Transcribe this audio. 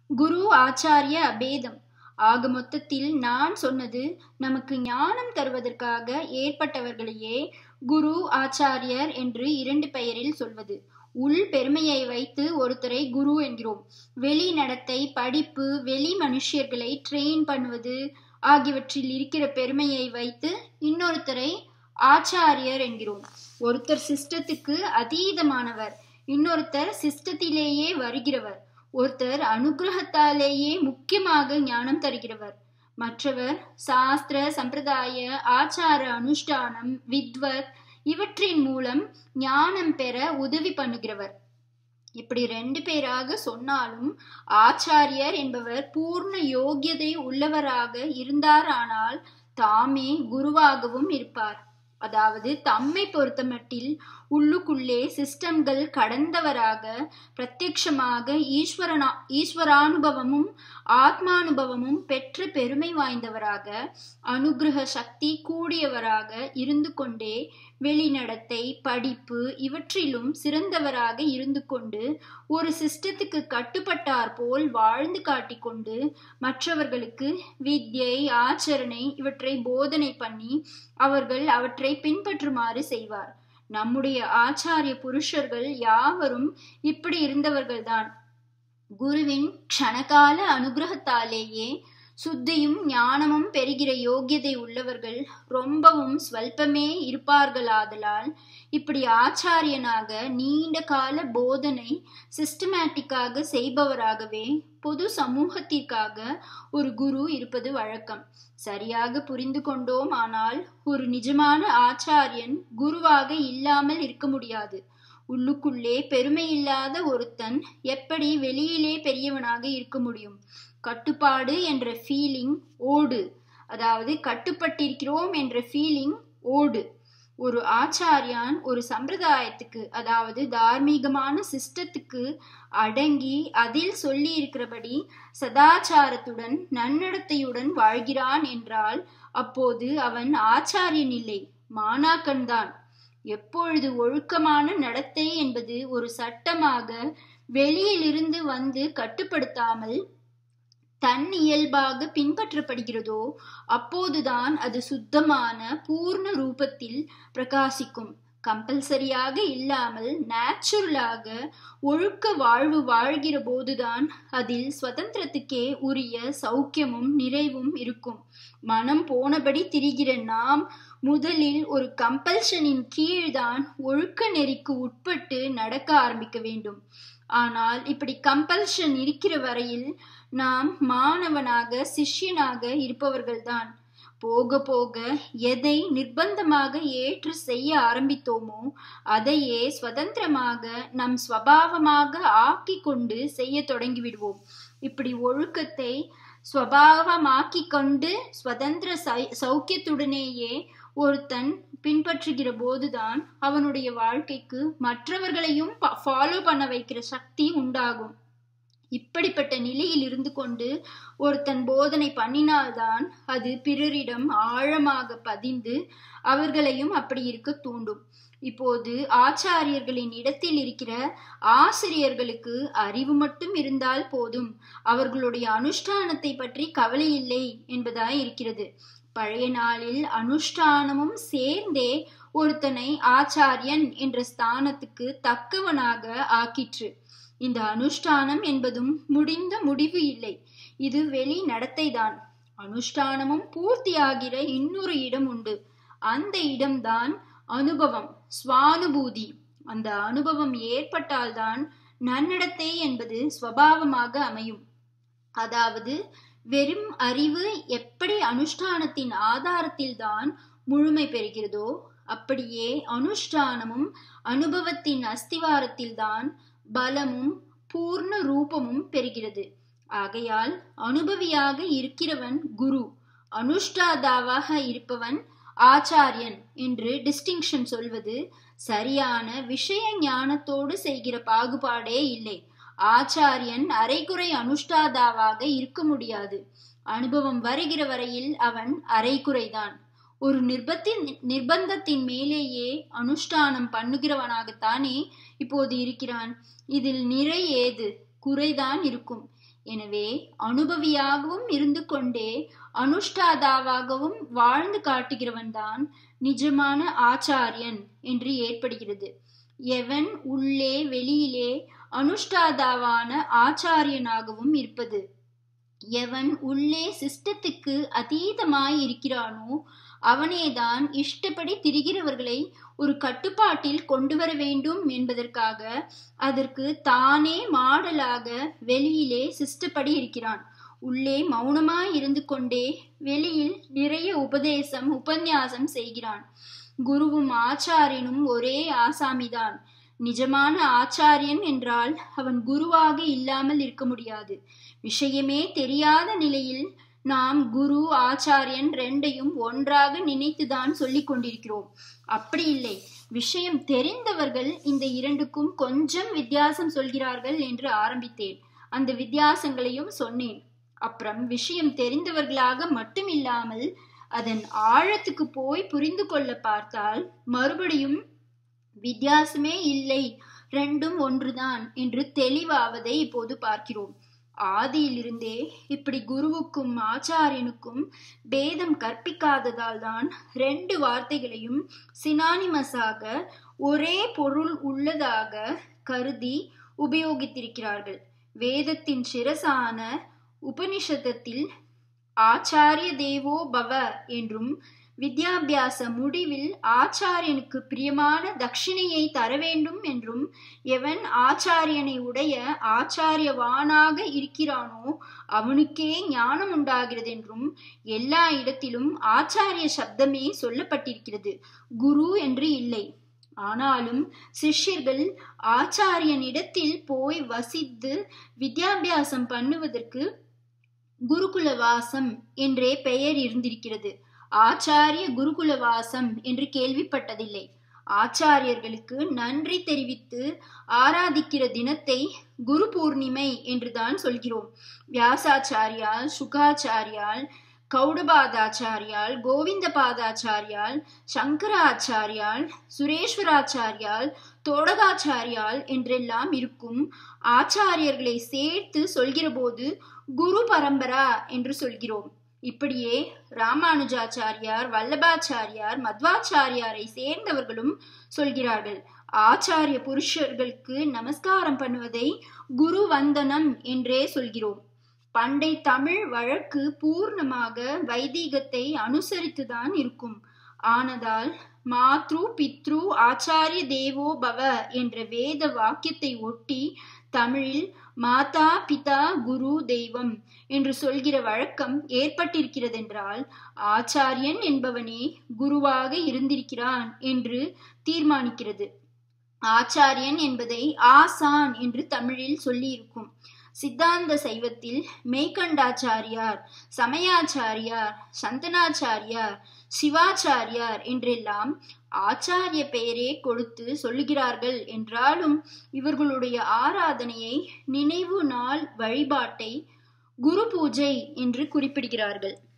குரு ஆச்சாரிய அபேதம் ஆக மொத்தத்தில் நான் சொன்னது நமக்கு ஞானம் தருவதற்காக ஏற்பட்டவர்களையே குரு ஆச்சாரியர் என்று இரண்டு பெயரில் சொல்வது உள் பெருமையை வைத்து ஒருத்தரை குரு என்கிறோம் வெளி நடத்தை படிப்பு வெளி மனுஷர்களை ட்ரெயின் பண்ணுவது ஆகியவற்றில் இருக்கிற பெருமையை வைத்து இன்னொருத்தரை ஆச்சாரியர் என்கிறோம் ஒருத்தர் சிஸ்டத்துக்கு அதீதமானவர் இன்னொருத்தர் சிஸ்டத்திலேயே வருகிறவர் ஒருத்தர் அனுகிரகத்தாலேயே முக்கியமாக ஞானம் தருகிறவர் மற்றவர் சாஸ்திர சம்பிரதாய ஆச்சார அனுஷ்டானம் வித்வத் இவற்றின் மூலம் ஞானம் பெற உதவி பண்ணுகிறவர் இப்படி ரெண்டு பேராக சொன்னாலும் ஆச்சாரியர் என்பவர் பூர்ண யோகியதை உள்ளவராக இருந்தாரானால் தாமே குருவாகவும் இருப்பார் அதாவது தம்மை பொறுத்தமட்டில் உள்ளுக்குள்ளே சிஸ்டம்கள் கடந்தவராக பிரத்யட்சமாக ஈஸ்வரனா ஈஸ்வரானுபவமும் ஆத்மானுபவமும் பெற்ற பெருமை வாய்ந்தவராக அனுகிரக சக்தி கூடியவராக இருந்து கொண்டே வெளிநடத்தை படிப்பு இவற்றிலும் சிறந்தவராக இருந்து கொண்டு ஒரு சிஸ்டத்துக்கு கட்டுப்பட்டார் போல் வாழ்ந்து காட்டிக்கொண்டு மற்றவர்களுக்கு வித்யை ஆச்சரணை இவற்றை போதனை பண்ணி அவர்கள் அவற்றை பின்பற்றுமாறு செய்வார் நம்முடைய ஆச்சாரிய புருஷர்கள் யாவரும் இப்படி இருந்தவர்கள்தான் குருவின் க்ஷணகால அனுகிரகத்தாலேயே சுத்தியும் ஞானமும் பெறுகிற யோகியதை உள்ளவர்கள் ரொம்பவும் ஸ்வல்பமே இருப்பார்களாதலால் இப்படி ஆச்சாரியனாக நீண்ட கால போதனை சிஸ்டமேட்டிக்காக செய்பவராகவே பொது சமூகத்திற்காக ஒரு குரு இருப்பது வழக்கம் சரியாக புரிந்து கொண்டோம் ஆனால் ஒரு நிஜமான ஆச்சாரியன் குருவாக இல்லாமல் இருக்க முடியாது உள்ளுக்குள்ளே பெருமை இல்லாத ஒருத்தன் எப்படி வெளியிலே பெரியவனாக இருக்க முடியும் கட்டுப்பாடு என்ற ஃபீலிங் ஓடு அதாவது கட்டுப்பட்டிருக்கிறோம் என்ற ஃபீலிங் ஓடு ஒரு ஆச்சாரியான் ஒரு சம்பிரதாயத்துக்கு அதாவது தார்மீகமான சிஸ்டத்துக்கு அடங்கி அதில் சொல்லி இருக்கிறபடி சதாச்சாரத்துடன் நன்னடத்தையுடன் வாழ்கிறான் என்றால் அப்போது அவன் ஆச்சாரியன் இல்லை மாணாக்கன்தான் எப்பொழுது ஒழுக்கமான நடத்தை என்பது ஒரு சட்டமாக வெளியிலிருந்து வந்து கட்டுப்படுத்தாமல் தன் இயல்பாக பின்பற்றப்படுகிறதோ அப்போதுதான் அது சுத்தமான பூர்ண ரூபத்தில் பிரகாசிக்கும் கம்பல்சரியாக இல்லாமல் நேச்சுரலாக ஒழுக்க வாழ்வு வாழ்கிற போதுதான் அதில் சுதந்திரத்துக்கே உரிய சௌக்கியமும் நிறைவும் இருக்கும் மனம் போனபடி திரிகிற நாம் முதலில் ஒரு கம்பல்ஷனின் கீழ்தான் ஒழுக்க நெறிக்கு உட்பட்டு நடக்க ஆரம்பிக்க வேண்டும் ஆனால் இப்படி கம்பல்ஷன் இருக்கிற வரையில் நாம் மாணவனாக சிஷ்யனாக இருப்பவர்கள்தான் போக போக எதை நிர்பந்தமாக ஏற்று செய்ய ஆரம்பித்தோமோ அதையே சுதந்திரமாக நம் ஸ்வபாவமாக ஆக்கி கொண்டு செய்ய தொடங்கிவிடுவோம் இப்படி ஒழுக்கத்தை ஸ்வபாவமாக்கி கொண்டு சுதந்திர சௌக்கியத்துடனேயே ஒருத்தன் பின்பற்றுகிற போதுதான் அவனுடைய வாழ்க்கைக்கு மற்றவர்களையும் ஃபாலோ பண்ண வைக்கிற சக்தி உண்டாகும் இப்படிப்பட்ட நிலையில் இருந்து கொண்டு ஒருத்தன் போதனை பண்ணினால்தான் அது பிறரிடம் ஆழமாக பதிந்து அவர்களையும் அப்படி இருக்க தூண்டும் இப்போது ஆச்சாரியர்களின் இடத்தில் இருக்கிற ஆசிரியர்களுக்கு அறிவு மட்டும் இருந்தால் போதும் அவர்களுடைய அனுஷ்டானத்தை பற்றி கவலை இல்லை என்பதாய் இருக்கிறது பழைய நாளில் அனுஷ்டானமும் சேர்ந்தே ஒருத்தனை ஆச்சாரியன் என்ற ஸ்தானத்துக்கு தக்கவனாக ஆக்கிற்று இந்த அனுஷ்டானம் என்பதும் முடிந்த முடிவு இல்லை இது வெளி நடத்தைதான் அனுஷ்டானமும் பூர்த்தியாகிற இன்னொரு இடம் உண்டு அந்த இடம்தான் அனுபவம் சுவானுபூதி அந்த அனுபவம் ஏற்பட்டால்தான் நன்னடத்தை என்பது ஸ்வபாவமாக அமையும் அதாவது வெறும் அறிவு எப்படி அனுஷ்டானத்தின் ஆதாரத்தில் தான் முழுமை பெறுகிறதோ அப்படியே அனுஷ்டானமும் அனுபவத்தின் அஸ்திவாரத்தில் தான் பலமும் பூர்ண ரூபமும் பெறுகிறது ஆகையால் அனுபவியாக இருக்கிறவன் குரு அனுஷ்டாதாவாக இருப்பவன் ஆச்சாரியன் என்று டிஸ்டிங்ஷன் சொல்வது சரியான விஷய ஞானத்தோடு செய்கிற பாகுபாடே இல்லை ஆச்சாரியன் அரைகுறை அனுஷ்டாதாவாக இருக்க முடியாது அனுபவம் வருகிற வரையில் அவன் அரைகுறைதான் ஒரு நிர்பத்தின் நிர்பந்தத்தின் மேலேயே அனுஷ்டானம் பண்ணுகிறவனாகத்தானே இப்போது இருக்கிறான் இதில் நிறை ஏது குறைதான் இருக்கும் எனவே அனுபவியாகவும் இருந்து கொண்டே அனுஷ்டாதாவாகவும் வாழ்ந்து காட்டுகிறவன்தான் நிஜமான ஆச்சாரியன் என்று ஏற்படுகிறது எவன் உள்ளே வெளியிலே அனுஷ்டாதாவான ஆச்சாரியனாகவும் இருப்பது எவன் உள்ளே சிஸ்டத்துக்கு அதீதமாய் இருக்கிறானோ அவனேதான் இஷ்டப்படி திரிகிறவர்களை ஒரு கட்டுப்பாட்டில் கொண்டு வர வேண்டும் என்பதற்காக அதற்கு தானே மாடலாக வெளியிலே சிஸ்டப்படி இருக்கிறான் உள்ளே மௌனமாய் இருந்து கொண்டே வெளியில் நிறைய உபதேசம் உபன்யாசம் செய்கிறான் குருவும் ஆச்சாரியனும் ஒரே ஆசாமிதான் நிஜமான ஆச்சாரியன் என்றால் அவன் குருவாக இல்லாமல் இருக்க முடியாது விஷயமே தெரியாத நிலையில் நாம் குரு ஆச்சாரியன் ரெண்டையும் ஒன்றாக நினைத்துதான் சொல்லிக் கொண்டிருக்கிறோம் அப்படி இல்லை விஷயம் தெரிந்தவர்கள் இந்த இரண்டுக்கும் கொஞ்சம் வித்தியாசம் சொல்கிறார்கள் என்று ஆரம்பித்தேன் அந்த வித்தியாசங்களையும் சொன்னேன் அப்புறம் விஷயம் தெரிந்தவர்களாக மட்டும் இல்லாமல் அதன் ஆழத்துக்கு போய் புரிந்து கொள்ள பார்த்தால் மறுபடியும் வித்தியாசமே இல்லை ரெண்டும் ஒன்றுதான் என்று தெளிவாவதை இப்போது பார்க்கிறோம் ஆதியிலிருந்தே இப்படி குருவுக்கும் ஆச்சாரியனுக்கும் பேதம் கற்பிக்காததால் தான் ரெண்டு வார்த்தைகளையும் சினானிமஸாக ஒரே பொருள் உள்ளதாக கருதி உபயோகித்திருக்கிறார்கள் வேதத்தின் சிரசான உபனிஷதத்தில் ஆச்சாரிய தேவோ பவ என்றும் வித்யாபியாச முடிவில் ஆச்சாரியனுக்கு பிரியமான தட்சிணையை தர வேண்டும் என்றும் எவன் ஆச்சாரியனை உடைய ஆச்சாரியவானாக இருக்கிறானோ அவனுக்கே ஞானம் உண்டாகிறது என்றும் எல்லா இடத்திலும் ஆச்சாரிய சப்தமே சொல்லப்பட்டிருக்கிறது குரு என்று இல்லை ஆனாலும் சிஷ்யர்கள் ஆச்சாரியனிடத்தில் போய் வசித்து வித்யாபியாசம் பண்ணுவதற்கு குருகுலவாசம் என்றே பெயர் இருந்திருக்கிறது ஆச்சாரிய குருகுலவாசம் என்று கேள்விப்பட்டதில்லை ஆச்சாரியர்களுக்கு நன்றி தெரிவித்து ஆராதிக்கிற தினத்தை குரு பூர்ணிமை என்றுதான் சொல்கிறோம் வியாசாச்சாரியால் சுகாச்சாரியால் கௌடபாதாச்சாரியால் கோவிந்தபாதாச்சாரியால் சங்கராச்சாரியால் சுரேஸ்வராச்சாரியால் தோடகாச்சாரியால் என்றெல்லாம் இருக்கும் ஆச்சாரியர்களை சேர்த்து சொல்கிறபோது குரு பரம்பரா என்று சொல்கிறோம் இப்படியே ராமானுஜாச்சாரியார் வல்லபாச்சாரியார் மத்வாச்சாரியாரை சேர்ந்தவர்களும் சொல்கிறார்கள் ஆச்சாரிய புருஷர்களுக்கு நமஸ்காரம் பண்ணுவதை குரு வந்தனம் என்றே சொல்கிறோம் பண்டை தமிழ் வழக்கு பூர்ணமாக வைதீகத்தை அனுசரித்துதான் இருக்கும் ஆனதால் மாத்ரு பித்ரு ஆச்சாரிய தேவோ பவ என்ற வேத வாக்கியத்தை ஒட்டி தமிழில் மாதா பிதா குரு தெய்வம் என்று சொல்கிற வழக்கம் ஏற்பட்டிருக்கிறதென்றால் ஆச்சாரியன் என்பவனே குருவாக இருந்திருக்கிறான் என்று தீர்மானிக்கிறது ஆச்சாரியன் என்பதை ஆசான் என்று தமிழில் சொல்லியிருக்கும் சித்தாந்த சைவத்தில் மெய்கண்டாச்சாரியார் சமயாச்சாரியார் சந்தனாச்சாரியார் சிவாச்சாரியார் என்றெல்லாம் ஆச்சாரிய பெயரே கொடுத்து சொல்லுகிறார்கள் என்றாலும் இவர்களுடைய ஆராதனையை நினைவு நாள் வழிபாட்டை குரு பூஜை என்று குறிப்பிடுகிறார்கள்